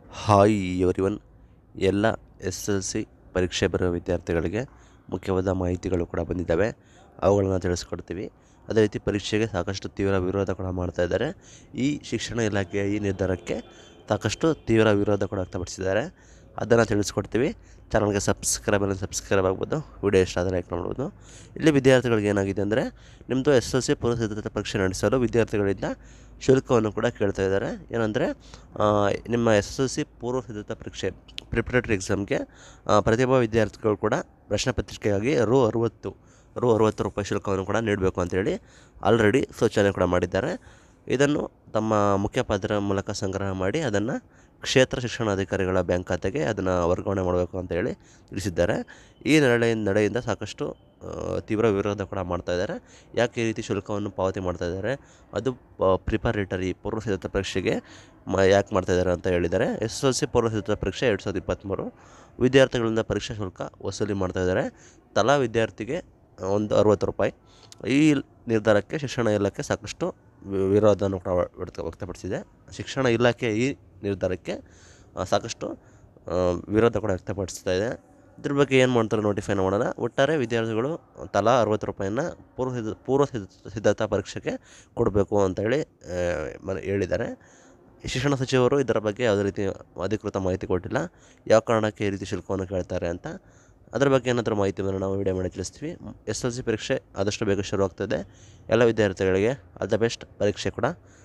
hi everyone ಎಲ್ಲ S L C ಪರೀಕ್ಷೆ ಬರುವ ವಿದ್ಯಾರ್ಥಿಗಳಿಗೆ ಮುಖ್ಯವಾದ ಮಾಹಿತಿಗಳು ಕೂಡ ಬಂದಿದ್ದಾವೆ ಅವುಗಳನ್ನು ತಿಳಿಸ್ಕೊಡ್ತೀವಿ ಅದೇ ರೀತಿ ಪರೀಕ್ಷೆಗೆ ಸಾಕಷ್ಟು ತೀವ್ರ ವಿರೋಧ ಕೂಡ ಮಾಡ್ತಾ ಇದ್ದಾರೆ ಈ ಶಿಕ್ಷಣ ಇಲಾಖೆಯ ಈ ನಿರ್ಧಾರಕ್ಕೆ ಸಾಕಷ್ಟು ತೀವ್ರ ವಿರೋಧ ಕೂಡ ವ್ಯಕ್ತಪಡಿಸಿದ್ದಾರೆ ಅದನ್ನು ತಿಳಿಸ್ಕೊಡ್ತೀವಿ ಚಾನಲ್ಗೆ ಸಬ್ಸ್ಕ್ರೈಬ್ ಅಲ್ಲಿ ಸಬ್ಸ್ಕ್ರೈಬ್ ಆಗ್ಬೋದು ವಿಡಿಯೋ ಇಷ್ಟ ಆದರೆ ಲೈಕ್ ಮಾಡ್ಬೋದು ಇಲ್ಲಿ ವಿದ್ಯಾರ್ಥಿಗಳಿಗೆ ಏನಾಗಿದೆ ಅಂದರೆ ನಿಮ್ಮದು ಎಸ್ ಎಲ್ ಸಿ ಪೂರ್ವ ಸಿದ್ಧತಾ ಪರೀಕ್ಷೆ ನಡೆಸಲು ವಿದ್ಯಾರ್ಥಿಗಳಿಂದ ಶುಲ್ಕವನ್ನು ಕೂಡ ಕೇಳ್ತಾ ಇದ್ದಾರೆ ಏನಂದರೆ ನಿಮ್ಮ ಎಸ್ ಎಲ್ ಸಿ ಪೂರ್ವ ಸಿದ್ಧತಾ ಪರೀಕ್ಷೆ ಪ್ರಿಪ್ರೇಟರಿ ಎಕ್ಸಾಮ್ಗೆ ಪ್ರತಿಭಾ ವಿದ್ಯಾರ್ಥಿಗಳು ಕೂಡ ಪ್ರಶ್ನೆ ಪತ್ರಿಕೆಗಾಗಿ ರು ಅರುವತ್ತು ರು ಅರುವತ್ತು ರೂಪಾಯಿ ಶುಲ್ಕವನ್ನು ಕೂಡ ನೀಡಬೇಕು ಅಂತೇಳಿ ಆಲ್ರೆಡಿ ಸೂಚನೆ ಕೂಡ ಮಾಡಿದ್ದಾರೆ ಇದನ್ನು ತಮ್ಮ ಮುಖ್ಯಪಾತ್ರ ಮೂಲಕ ಸಂಗ್ರಹ ಮಾಡಿ ಅದನ್ನು ಕ್ಷೇತ್ರ ಶಿಕ್ಷಣಾಧಿಕಾರಿಗಳ ಬ್ಯಾಂಕ್ ಖಾತೆಗೆ ಅದನ್ನು ವರ್ಗಾವಣೆ ಮಾಡಬೇಕು ಅಂತ ಹೇಳಿ ತಿಳಿಸಿದ್ದಾರೆ ಈ ನಡೆ ನಡೆಯಿಂದ ಸಾಕಷ್ಟು ಆ, ತೀವ್ರ ವಿರೋಧ ಕೂಡ ಮಾಡ್ತಾ ಇದ್ದಾರೆ ಯಾಕೆ ಈ ರೀತಿ ಶುಲ್ಕವನ್ನು ಪಾವತಿ ಮಾಡ್ತಾ ಇದ್ದಾರೆ ಅದು ಪ್ರಿಪರೇಟರಿ ಪೂರ್ವ ಸಿದ್ಧತಾ ಪರೀಕ್ಷೆಗೆ ಮ ಯಾಕೆ ಮಾಡ್ತಾ ಇದ್ದಾರೆ ಅಂತ ಹೇಳಿದ್ದಾರೆ ಎಸ್ ಎಲ್ ಸಿ ಪೂರ್ವ ಸಿದ್ಧತಾ ಪರೀಕ್ಷೆ ಎರಡು ಸಾವಿರದ ಇಪ್ಪತ್ತ್ಮೂರು ವಿದ್ಯಾರ್ಥಿಗಳಿಂದ ಪರೀಕ್ಷಾ ಶುಲ್ಕ ವಸೂಲಿ ಮಾಡ್ತಾ ಇದ್ದಾರೆ ತಲಾ ವಿದ್ಯಾರ್ಥಿಗೆ ಒಂದು ಅರುವತ್ತು ರೂಪಾಯಿ ಈ ನಿರ್ಧಾರಕ್ಕೆ ಶಿಕ್ಷಣ ಇಲಾಖೆ ಸಾಕಷ್ಟು ವಿ- ವಿರೋಧವನ್ನು ಕೂಡ ವ್ಯಕ್ತ ವ್ಯಕ್ತಪಡಿಸಿದೆ ಶಿಕ್ಷಣ ಇಲಾಖೆ ಈ ನಿರ್ಧಾರಕ್ಕೆ ಆ, ಸಾಕಷ್ಟು ಆ, ವಿರೋಧ ಕೂಡ ವ್ಯಕ್ತಪಡಿಸ್ತಾ ಇದೆ ಇದ್ರ ಬಗ್ಗೆ ಏನು ಮಾಡ್ತಾರೆ ನೋಟಿಫೈ ಮಾಡೋಣ ಒಟ್ಟಾರೆ ವಿದ್ಯಾರ್ಥಿಗಳು ತಲಾ ಅರುವತ್ತು ರೂಪಾಯಿನ ಪೂರ್ವ ಸಿದ್ಧ ಪೂರ್ವ ಸಿದ್ಧ ಸಿದ್ಧತಾ ಪರೀಕ್ಷೆಗೆ ಕೊಡಬೇಕು ಅಂತೇಳಿ ಆ, ಮ- ಹೇಳಿದ್ದಾರೆ ಶಿಕ್ಷಣ ಸಚಿವರು ಇದರ ಬಗ್ಗೆ ಯಾವುದೇ ರೀತಿ ಅಧಿಕೃತ ಮಾಹಿತಿ ಕೊಟ್ಟಿಲ್ಲ ಯಾವ ಕಾರಣಕ್ಕೆ ಈ ರೀತಿ ಶುಲ್ಕವನ್ನು ಕೇಳ್ತಾರೆ ಅಂತ ಅದರ ಬಗ್ಗೆ ಏನಾದರೂ ಮಾಹಿತಿ ಬಂದರೆ ನಾವು ವಿಡಿಯೋ ಮಾಡಿ ತಿಳಿಸ್ತೀವಿ ಎಸ್ ಎಲ್ ಸಿ ಪರೀಕ್ಷೆ ಆದಷ್ಟು ಬೇಗ ಶುರು ಆಗ್ತದೆ ಎಲ್ಲ ವಿದ್ಯಾರ್ಥಿಗಳಿಗೆ ಆಲ್ ದ ಬೆಸ್ಟ್ ಪರೀಕ್ಷೆ ಕೂಡ